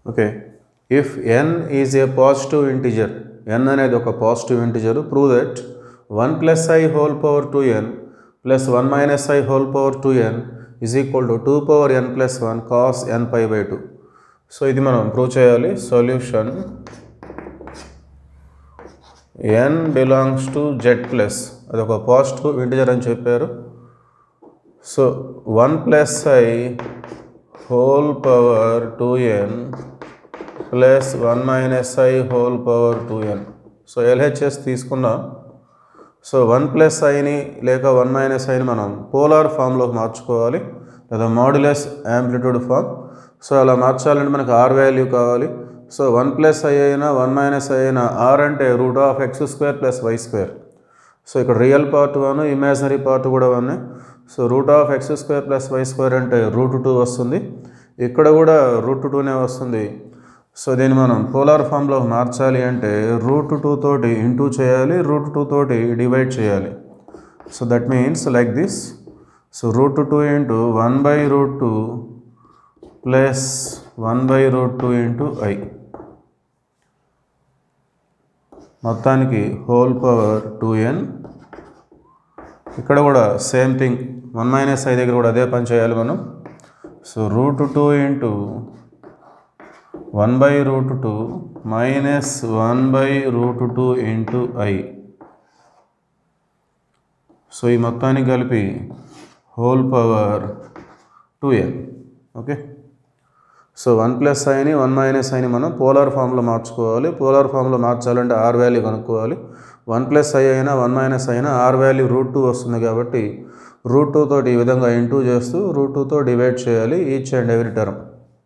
okay if n is a positive integer n అనేది ఒక positive integer prove that one plus i whole power two n plus one minus i whole power two n is equal to two power n plus one cos n pi by two so ఇది మనం prove చేయాలి solution n belongs to Z plus అది ఒక positive integer అని చెప్పారు so one plus i whole power two n plus one minus i whole power two n so LHS తీసుకున్నాం so one plus ఐని లేక వన్ మైనస్ ఐని మనం polar ఫామ్లోకి మార్చుకోవాలి లేదా మాడ్యులస్ యాంప్లిట్యూడ్ ఫామ్ సో అలా మార్చాలంటే మనకు ఆర్ వాల్యూ కావాలి సో వన్ ప్లస్ ఐ అయినా వన్ మైనస్ ఐ అయినా ఆర్ అంటే root of x square plus y square so ఇక్కడ real part one imaginary part కూడా one so root of x square plus y square అంటే root two వస్తుంది ఇక్కడ కూడా route టూనే వస్తుంది సో దీన్ని మనం పోలార్ ఫామ్లో మార్చాలి అంటే రూట్ టూ తోటి ఇంటూ చేయాలి రూట్ టూ తోటి డివైడ్ చేయాలి so that means like this so root two into one by root two plus one by root two into i మొత్తానికి హోల్ పవర్ టూ ఎన్ ఇక్కడ కూడా same thing one minus i దగ్గర కూడా అదే పని చేయాలి మనం so root two into one by root two minus one by root two into i so ఈ మొత్తానికి కలిపి whole power two n okay so one plus ఐని వన్ మైనస్ ఐని మనం పోలార్ ఫామ్లో మార్చుకోవాలి పోలార్ ఫామ్లో మార్చాలంటే ఆర్ వాల్యూ కనుక్కోవాలి వన్ ప్లస్ ఐ అయినా వన్ మైనస్ అయినా ఆర్ వాల్యూ రూట్ టూ వస్తుంది కాబట్టి రూట్ టూ తోటి ఈ విధంగా ఇంటూ చేస్తూ రూట్ టూతో డివైడ్ చేయాలి each and every term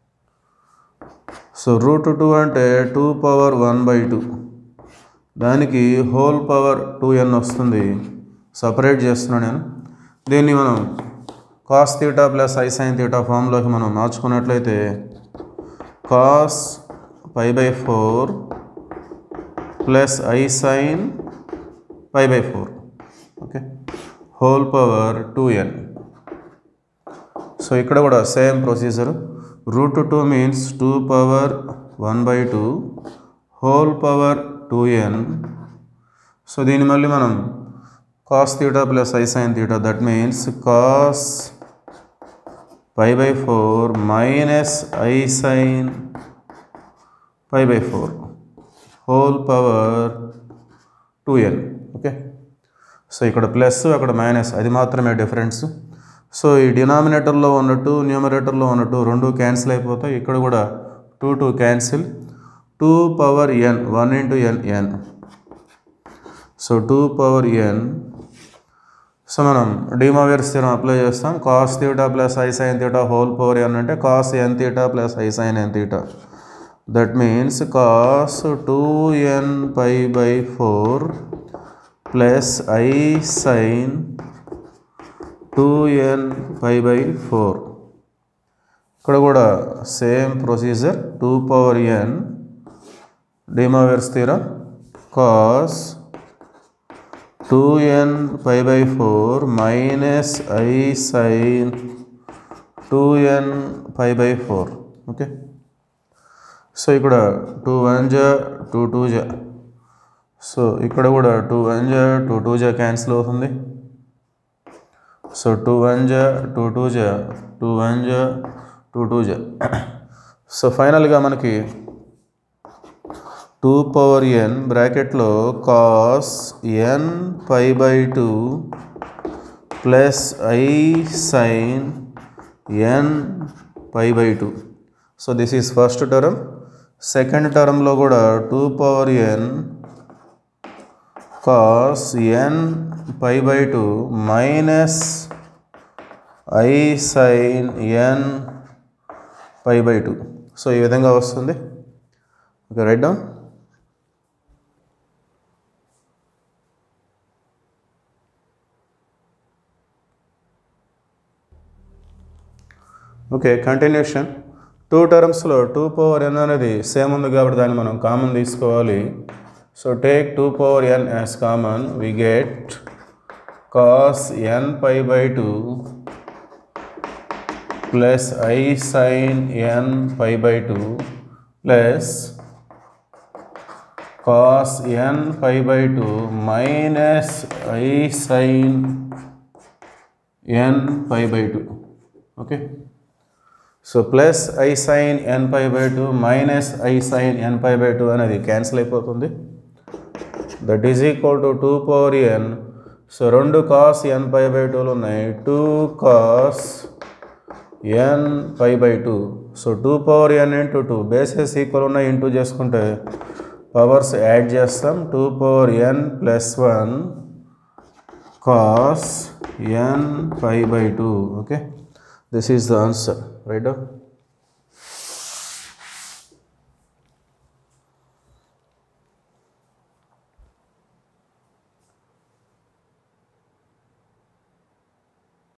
so root two అంటే two power one by two దానికి హోల్ పవర్ టూ ఎన్ వస్తుంది సపరేట్ చేస్తున్నాను నేను దీన్ని మనం cos theta plus i sine theta ఫామ్లోకి మనం మార్చుకున్నట్లయితే cos pi by four plus i sine pi by four okay whole power two n so ఇక్కడ కూడా same procedure root two means two power one by two whole power two n so దీన్ని మళ్ళీ మనం cos theta plus i sine theta that means cos pi by four minus i sine pi by four whole power two n okay so ఇక్కడ plus అక్కడ minus అది మాత్రమే difference so ఈ డినామినేటర్లో ఉన్నట్టు న్యూమరేటర్లో ఉన్నట్టు రెండు క్యాన్సిల్ అయిపోతాయి ఇక్కడ కూడా two two cancel two power n one into n n so two power n so మనం డిమోవేర్స్ థీరం అప్లై చేస్తాం cos theta plus i sine theta whole power n అంటే cos n theta plus i sine n theta that means cos two n pi by four plus i sine two n pi by four ఇక్కడ కూడా same procedure two power n De Moivre's theorem cos two n pi by four minus i sine two n pi by four okay so ఇక్కడ two one జా two two జా so ఇక్కడ కూడా two one జా two two జా cancel అవుతుంది so two one జా two two జా టూ వన్ జా టూ టూ జా సో ఫైనల్గా మనకి టూ పవర్ ఎన్ బ్రాకెట్లో cos n pi by two plus i sine n pi by two so this is first term second టర్మ్లో కూడా two power n cos n pi by two minus i sine n pi by two so ఈ విధంగా వస్తుంది okay right down okay continuation two టర్మ్స్లో two power n అనేది same ఉంది కాబట్టి దాన్ని మనం కామన్ తీసుకోవాలి so take two power n as common we get cos n pi by two plus i sine n pi by two plus cos n pi by two minus i sine n pi by two okay so plus i sine n pi by two minus i sine n pi by two అనేది cancel అయిపోతుంది that is equal to two power n so రెండు cos n pi by టూలు ఉన్నాయి two cos n pi by two so two power n into two bases equal ఉన్నాయి into చేసుకుంటే powers add చేస్తాం two power n plus one cos n pi by two okay this is the answer right